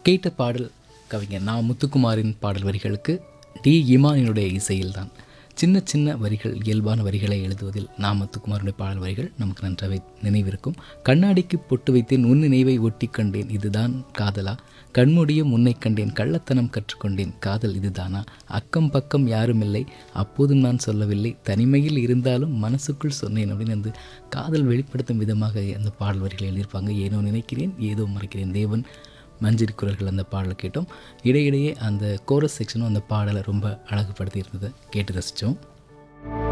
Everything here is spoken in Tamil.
கேட்ட பாடல் கவிஞர் நா முத்துக்குமாரின் பாடல் வரிகளுக்கு டி இமானினுடைய இசையில்தான் சின்ன சின்ன வரிகள் இயல்பான வரிகளை எழுதுவதில் நா முத்துக்குமாருடைய பாடல் வரிகள் நமக்கு நன்றாக நினைவிருக்கும் கண்ணாடிக்கு பொட்டு வைத்தேன் உன் நினைவை ஒட்டி கண்டேன் இதுதான் காதலா கண்மூடியும் உன்னை கண்டேன் கள்ளத்தனம் கற்றுக்கொண்டேன் காதல் இதுதானா அக்கம் பக்கம் யாரும் இல்லை அப்போதும் நான் சொல்லவில்லை தனிமையில் இருந்தாலும் மனசுக்குள் சொன்னேன் அப்படின்னு வந்து காதல் வெளிப்படுத்தும் விதமாக அந்த பாடல் வரிகளை எழுதியிருப்பாங்க ஏனோ நினைக்கிறேன் ஏதோ மறைக்கிறேன் தேவன் மஞ்சரி குரல்கள் அந்த பாடலை கேட்டோம் இடையிடையே அந்த கோரஸ் செக்ஷனும் அந்த பாடலை ரொம்ப அழகுபடுத்தி இருந்ததை கேட்டு ரசித்தோம்